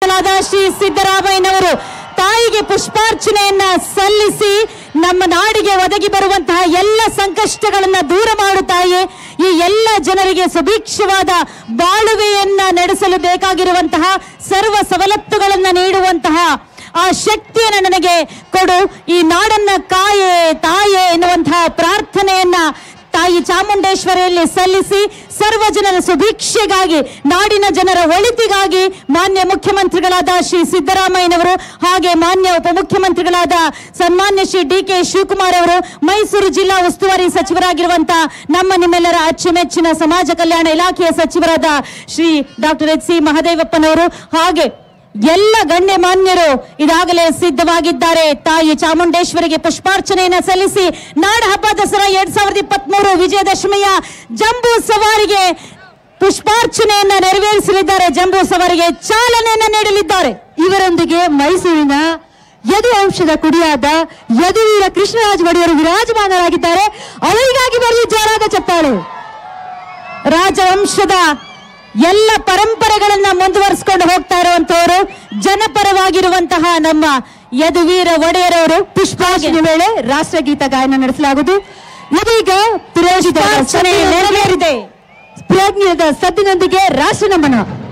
ಮುಖ್ಯಮಂತ್ರಿಗಳಾದ ಶ್ರೀ ಸಿದ್ದರಾಮಯ್ಯನವರು ತಾಯಿಗೆ ಪುಷ್ಪಾರ್ಚನೆಯನ್ನ ಸಲ್ಲಿಸಿ ನಮ್ಮ ನಾಡಿಗೆ ಒದಗಿ ಬರುವಂತಹ ಎಲ್ಲ ಸಂಕಷ್ಟಗಳನ್ನ ದೂರ ಮಾಡು ತಾಯಿ ಈ ಎಲ್ಲ ಜನರಿಗೆ ಸುಭಿಕ್ಷವಾದ ಬಾಳುವೆಯನ್ನ ನಡೆಸಲು ಬೇಕಾಗಿರುವಂತಹ ಸರ್ವ ಸವಲತ್ತುಗಳನ್ನ ನೀಡುವಂತಹ ಆ ಶಕ್ತಿಯನ್ನು ನನಗೆ ಕೊಡು ಈ ನಾಡನ್ನ ಕಾಯೆ ತಾಯೆ ಎನ್ನುವಂತಹ ಪ್ರಾರ್ಥನೆಯನ್ನ ತಾಯಿ ಚಾಮುಂಡೇಶ್ವರಿಯಲ್ಲಿ ಸಲ್ಲಿಸಿ ಸರ್ವ ಜನರ ಸುಭಿಕ್ಷೆಗಾಗಿ ನಾಡಿನ ಜನರ ಒಳಿತಿಗಾಗಿ ಮಾನ್ಯ ಮುಖ್ಯಮಂತ್ರಿಗಳಾದ ಶ್ರೀ ಸಿದ್ದರಾಮಯ್ಯನವರು ಹಾಗೆ ಮಾನ್ಯ ಉಪಮುಖ್ಯಮಂತ್ರಿಗಳಾದ ಸನ್ಮಾನ್ಯ ಶ್ರೀ ಡಿ ಕೆ ಶಿವಕುಮಾರ್ ಅವರು ಮೈಸೂರು ಜಿಲ್ಲಾ ಉಸ್ತುವಾರಿ ಸಚಿವರಾಗಿರುವಂತಹ ನಮ್ಮ ನಿಮ್ಮೆಲ್ಲರ ಅಚ್ಚುಮೆಚ್ಚಿನ ಸಮಾಜ ಕಲ್ಯಾಣ ಇಲಾಖೆಯ ಸಚಿವರಾದ ಶ್ರೀ ಡಾಕ್ಟರ್ ಎಚ್ ಸಿ ಮಹದೇವಪ್ಪನವರು ಹಾಗೆ ಎಲ್ಲ ಗಣ್ಯಮಾನ್ಯರು ಇದಾಗಲೇ ಸಿದ್ಧವಾಗಿದ್ದಾರೆ ತಾಯಿ ಚಾಮುಂಡೇಶ್ವರಿಗೆ ಪುಷ್ಪಾರ್ಚನೆಯನ್ನ ಸಲ್ಲಿಸಿ ನಾಡ ಹಬ್ಬ ದಸರಾ ಎರಡ್ ಸಾವಿರದ ಇಪ್ಪತ್ತ್ ಮೂರು ವಿಜಯದಶಮಿಯ ಜಂಬೂ ಸವಾರಿಗೆ ಪುಷ್ಪಾರ್ಚನೆಯನ್ನ ನೆರವೇರಿಸಲಿದ್ದಾರೆ ಜಂಬೂ ಸವಾರಿಗೆ ಚಾಲನೆಯನ್ನ ನೀಡಲಿದ್ದಾರೆ ಇವರೊಂದಿಗೆ ಮೈಸೂರಿನ ಯದು ವಂಶದ ಕುಡಿಯಾದ ಯದುವೀರ ಕೃಷ್ಣರಾಜ ಒಡೆಯರು ವಿರಾಜಮಾನರಾಗಿದ್ದಾರೆ ಅವರಿಗಾಗಿ ಬರಲಿ ಜೋರಾದ ಚಪ್ಪಾಳೆ ರಾಜವಂಶದ ಎಲ್ಲ ಪರಂಪರೆಗಳನ್ನ ಮುಂದುವರಿಸಿಕೊಂಡು ಹೋಗ್ತಾ ಇರುವಂತವರು ಜನಪರವಾಗಿರುವಂತಹ ನಮ್ಮ ಯದುವೀರ ಒಡೆಯರವರು ಪುಷ್ಪಾರ್ಚನೆ ವೇಳೆ ರಾಷ್ಟ್ರಗೀತ ಗಾಯನ ನಡೆಸಲಾಗುವುದು ಇದೀಗ ಪುಷ್ಪಾರ್ಚನೆ ನೆರವೇರಿದೆ ಪ್ರಜ್ಞದ ಸದ್ದಿನೊಂದಿಗೆ ರಾಷ್ಟ್ರ ನಮನ